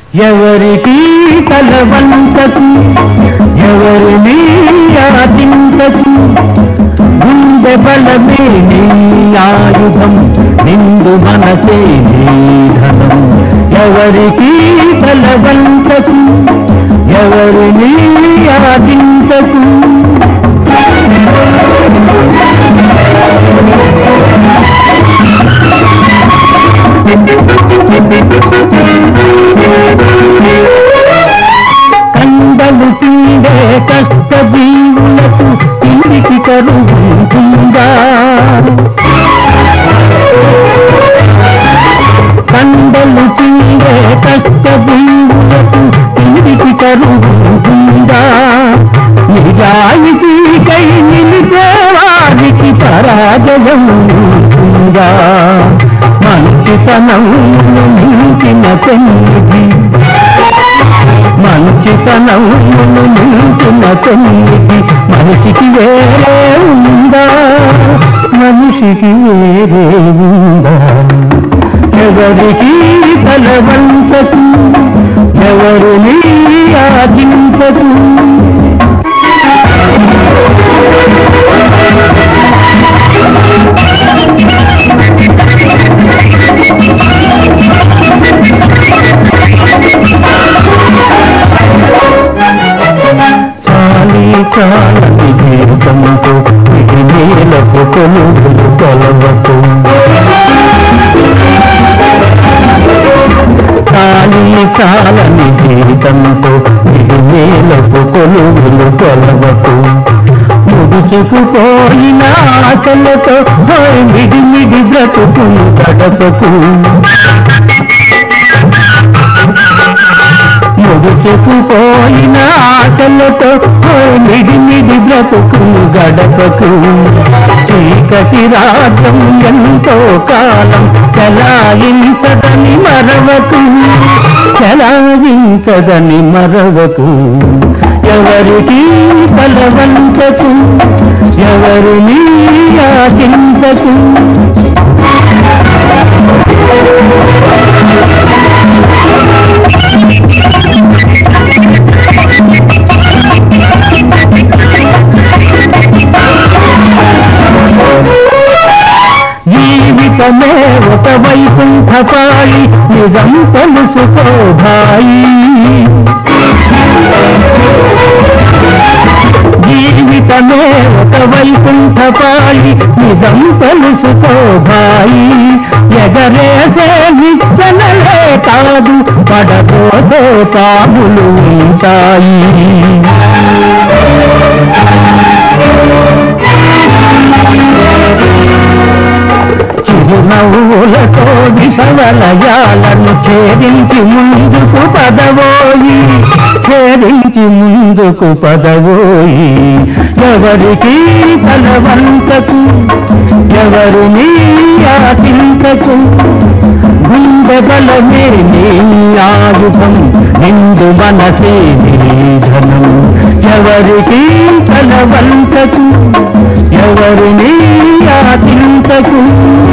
ఎవరికి తలవంతకు ఎవరిని ఆదింతకు గుండె బలమే నీ ఆయుధం నిండు మనసే నీ ధనం ఎవరికి తలవంతకు ఎవరిని ఆదింతకు కండలు పిండే కష్ట జీవులకు ఇంటికి కరుగుంటుందా కండలు పిండే కష్ట జీవులకు ఇంటికి కరుగుంటుందా నిజాయితీకై నిలిపేవారికి పరాజయం ఉంటుందా మంచితనమును మించిన పెన్నిధి మంచితనమును మించిన పెన్నిధి మనిషికి వేరే ఉందా మనిషికి వేరే ఉందా ఎవరికి బలవంతకు ఎవరిని ఆదించకు చాలి చాలని జీవితంతో ఇది నేలకు కొలుగులు కొలవకు చాలి చాలని జీవితంతో ఇది నేలకు కొలుగులు కొలవకు ముడుచుకుపోయిన ఆశలతో హోయ్ మిడి మిడి బ్రతుకును గడపకు ముడుచుకుపోయిన ఆశలతో హోయ్ మిడి మిడి బ్రతుకును గడపకు చీకటి రాజ్యం ఎంతో కాలం చలాయించదని మరవకు చలాయించదని మరవకు ఎవరికి బలవంతకు ఎవరిని ఆశించకు జీవితమే ఒక వైకుంఠపాయి నిజం తెలుసుకో భాయి జీవితమే ఒక వైకుంఠపాయి నిజం తెలుసుకో భాయి ఎగరేసే నిచ్చనలే కాదు పడబోసే పాములు ఉంటాయి చిరునవ్వులతో విషవలయాలను ఛేదించి ముందుకు పదవోయి ఛేదించి ముందుకు పదవోయి ఎవరికి బలవంతకు ఎవరిని ఆశించకు గుండె బలమే నీ ఆయుధం నిండు మనసే నీ ధనం ఎవరికి బలవంతకు ఎవరిని ఆశించకు